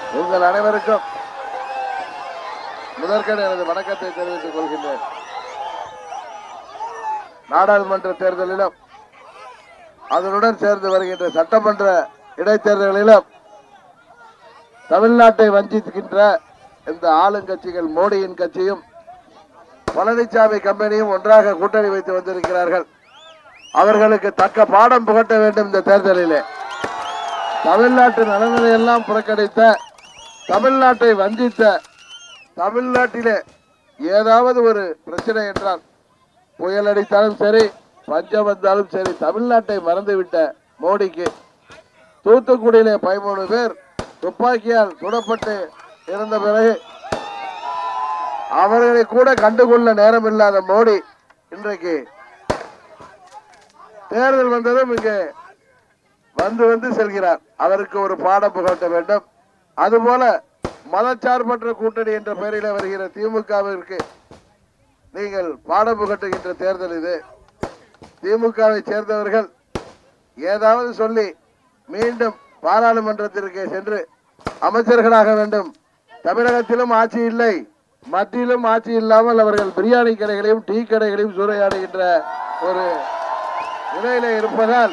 உங்கள் அனைவருக்கும் முதற்கண் எனது வணக்கத்தை தெரிவித்துக் கொள்கின்றேன் நாடாளுமன்ற தேர்தலிலும் அதனுடன் சேர்ந்து வருகின்ற சட்டமன்ற இடைத்தேர்தல்களிலும் தமிழ்நாட்டை வஞ்சிக்கின்ற இந்த ஆளுங்கட்சிகள் மோடியின் கட்சியும் பழனிசாமி கம்பெனியும் ஒன்றாக கூட்டணி வைத்து வந்திருக்கிறார்கள் அவர்களுக்கு தக்க பாடம் புகட்ட வேண்டும் இந்த தேர்தலிலே தமிழ்நாட்டு நலன்களை எல்லாம் புறக்கணித்த தமிழ்நாட்டை வஞ்சித்த தமிழ்நாட்டிலே ஏதாவது ஒரு பிரச்சனை என்றால் புயல் அடித்தாலும் சரி பஞ்சம் வந்தாலும் சரி தமிழ்நாட்டை மறந்துவிட்ட மோடிக்கு தூத்துக்குடியிலே பதிமூணு பேர் துப்பாக்கியால் சுடப்பட்டு இருந்த பிறகு அவர்களை கூட கண்டுகொள்ள நேரம் இல்லாத மோடி இன்றைக்கு தேர்தல் வந்ததும் இங்கே வந்து வந்து செல்கிறார் அவருக்கு ஒரு பாடம் புகட்ட வேண்டும் அதுபோல மதச்சார்பற்ற கூட்டணி என்ற பெயரில் வருகிற திமுகவிற்கு நீங்கள் பாடம் புகட்டுகின்ற தேர்தல் இது திமுகவை சேர்ந்தவர்கள் ஏதாவது சொல்லி மீண்டும் பாராளுமன்றத்திற்கு சென்று அமைச்சர்களாக வேண்டும் தமிழகத்திலும் ஆட்சி இல்லை மத்தியிலும் ஆட்சி இல்லாமல் அவர்கள் பிரியாணி கடைகளையும் டீ கடைகளையும் சூறையாடுகின்ற ஒரு நிலையில இருப்பதால்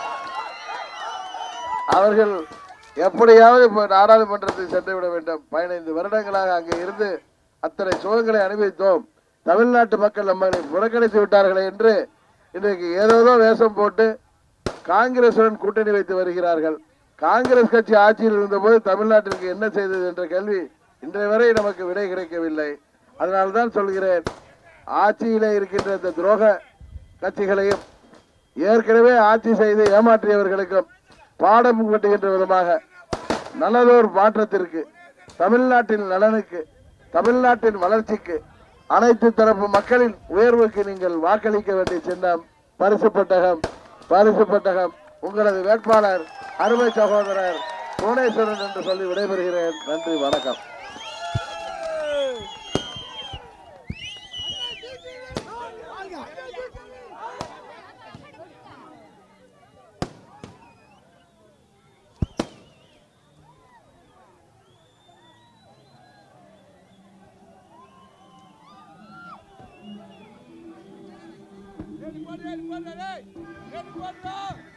அவர்கள் எப்படியாவது இப்ப நாடாளுமன்றத்தில் சென்று விட வேண்டும் பதினைந்து வருடங்களாக அங்கே இருந்து அத்தனை சுகங்களை அனுபவித்தோம் தமிழ்நாட்டு மக்கள் நம்மளை புறக்கணித்து விட்டார்களே என்று இன்றைக்கு ஏதேதோ வேஷம் போட்டு காங்கிரசுடன் கூட்டணி வைத்து வருகிறார்கள் காங்கிரஸ் கட்சி ஆட்சியில் இருந்தபோது தமிழ்நாட்டிற்கு என்ன செய்தது என்ற கேள்வி இன்றைய வரை நமக்கு விடை கிடைக்கவில்லை அதனால்தான் சொல்கிறேன் ஆட்சியிலே இருக்கின்ற இந்த துரோக கட்சிகளையும் ஏற்கனவே ஆட்சி செய்து ஏமாற்றியவர்களுக்கும் பாடம் கட்டுகின்ற விதமாக நல்லதொரு மாற்றத்திற்கு தமிழ்நாட்டின் நலனுக்கு தமிழ்நாட்டின் வளர்ச்சிக்கு அனைத்து தரப்பு மக்களின் உயர்வுக்கு நீங்கள் வாக்களிக்க வேண்டிய சின்னம் பரிசு பெட்டகம் பரிசு பெட்டகம் உங்களது வேட்பாளர் அருமை சகோதரர் புவனேஸ்வரன் என்று சொல்லி விடைபெறுகிறேன் நன்றி வணக்கம் ஏறி போடு, ஏறி போடு, டேய். ஏறி போடுடா.